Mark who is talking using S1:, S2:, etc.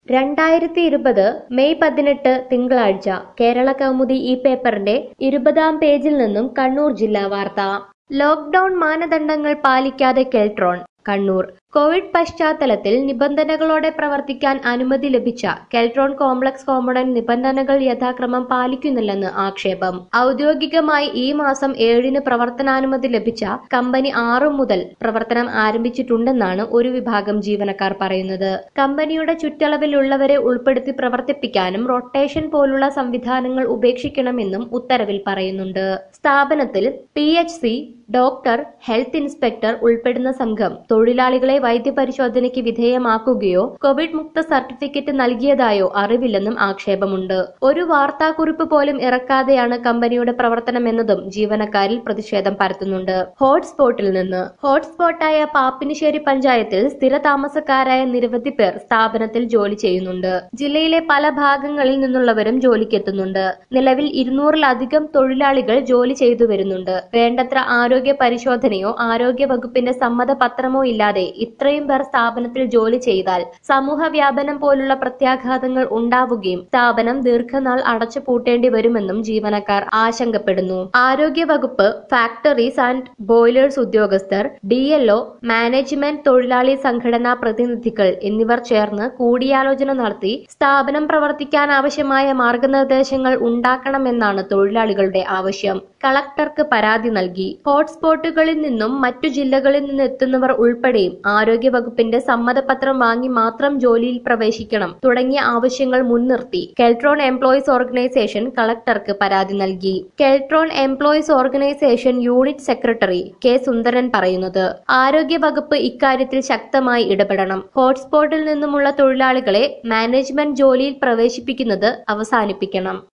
S1: രണ്ടായിരത്തി ഇരുപത് മെയ് പതിനെട്ട് തിങ്കളാഴ്ച കേരള കൗമുദി ഈ പേപ്പറിന്റെ ഇരുപതാം പേജിൽ നിന്നും കണ്ണൂർ ജില്ലാ വാർത്ത ലോക്ഡൌൺ മാനദണ്ഡങ്ങൾ പാലിക്കാതെ കെൽട്രോൺ കണ്ണൂർ കോവിഡ് പശ്ചാത്തലത്തിൽ നിബന്ധനകളോടെ പ്രവർത്തിക്കാൻ അനുമതി ലഭിച്ച കെൽട്രോൺ കോംപ്ലക്സ് കോമ്പണന്റ് നിബന്ധനകൾ യഥാക്രമം പാലിക്കുന്നില്ലെന്ന് ആക്ഷേപം ഔദ്യോഗികമായി ഈ മാസം ഏഴിന് പ്രവർത്തനാനുമതി ലഭിച്ച കമ്പനി ആറു മുതൽ പ്രവർത്തനം ആരംഭിച്ചിട്ടുണ്ടെന്നാണ് ഒരു വിഭാഗം ജീവനക്കാർ പറയുന്നത് കമ്പനിയുടെ ചുറ്റളവിലുള്ളവരെ ഉൾപ്പെടുത്തി പ്രവർത്തിപ്പിക്കാനും റൊട്ടേഷൻ പോലുള്ള സംവിധാനങ്ങൾ ഉപേക്ഷിക്കണമെന്നും ഉത്തരവിൽ പറയുന്നുണ്ട് സ്ഥാപനത്തിൽ P H C doctor health inspector ഉൾപ്പെടുന്ന സംഘം തൊഴിലാളികളെ വൈദ്യപരിശോധനയ്ക്ക് വിധേയമാക്കുകയോ കോവിഡ് മുക്ത സർട്ടിഫിക്കറ്റ് നൽകിയതായോ അറിവില്ലെന്നും ആക്ഷേപമുണ്ട് ഒരു വാർത്താക്കുറിപ്പ് പോലും ഇറക്കാതെയാണ് കമ്പനിയുടെ പ്രവർത്തനമെന്നതും ജീവനക്കാരിൽ പ്രതിഷേധം പരത്തുന്നുണ്ട് ഹോട്ട്സ്പോട്ടിൽ നിന്ന് ഹോട്ട്സ്പോട്ടായ പാപ്പിനിശ്ശേരി പഞ്ചായത്തിൽ സ്ഥിര താമസക്കാരായ നിരവധി പേർ സ്ഥാപനത്തിൽ ജോലി ചെയ്യുന്നുണ്ട് ജില്ലയിലെ പല ഭാഗങ്ങളിൽ നിന്നുള്ളവരും ജോലിക്കെത്തുന്നുണ്ട് നിലവിൽ ഇരുന്നൂറിലധികം തൊഴിലാളികൾ ജോലി ചെയ്തു വരുന്നുണ്ട് വേണ്ടത്ര ആരോഗ്യ പരിശോധനയോ ആരോഗ്യ വകുപ്പിന്റെ സമ്മതപത്രമോ ഇല്ലാതെ ഇത്രയും പേർ സ്ഥാപനത്തിൽ ജോലി ചെയ്താൽ സമൂഹ വ്യാപനം പോലുള്ള പ്രത്യാഘാതങ്ങൾ ഉണ്ടാവുകയും സ്ഥാപനം ദീർഘനാൾ അടച്ചു പൂട്ടേണ്ടി വരുമെന്നും ജീവനക്കാർ ആശങ്കപ്പെടുന്നു ആരോഗ്യ വകുപ്പ് ഫാക്ടറീസ് ആൻഡ് ബോയിലേഴ്സ് ഉദ്യോഗസ്ഥർ ഡി മാനേജ്മെന്റ് തൊഴിലാളി സംഘടനാ പ്രതിനിധികൾ എന്നിവർ ചേർന്ന് കൂടിയാലോചന നടത്തി സ്ഥാപനം പ്രവർത്തിക്കാൻ ആവശ്യമായ മാർഗനിർദ്ദേശങ്ങൾ ഉണ്ടാക്കണമെന്നാണ് തൊഴിലാളികളുടെ ആവശ്യം കളക്ടർക്ക് പരാതി നൽകി ഹോട്ട്സ്പോട്ടുകളിൽ നിന്നും മറ്റു ജില്ലകളിൽ നിന്ന് എത്തുന്നവർ ഉൾപ്പെടെയും ആരോഗ്യ വകുപ്പിന്റെ സമ്മതപത്രം വാങ്ങി മാത്രം ജോലിയിൽ പ്രവേശിക്കണം തുടങ്ങിയ ആവശ്യങ്ങൾ മുൻനിർത്തി കെൽട്രോൺ എംപ്ലോയീസ് ഓർഗനൈസേഷൻ കളക്ടർക്ക് പരാതി നൽകി Keltron employees organisation unit secretary K Sundaran പറയുന്നത് ആരോഗ്യ വകുപ്പ് ഇക്കാര്യത്തിൽ ശക്തമായി ഇടപെടണം ഹോട്ട്സ്പോട്ടിൽ നിന്നുമുള്ള തൊഴിലാളികളെ മാനേജ്മെന്റ് ജോലിയിൽ പ്രവേശിപ്പിക്കുന്നത് അവസാനിപ്പിക്കണം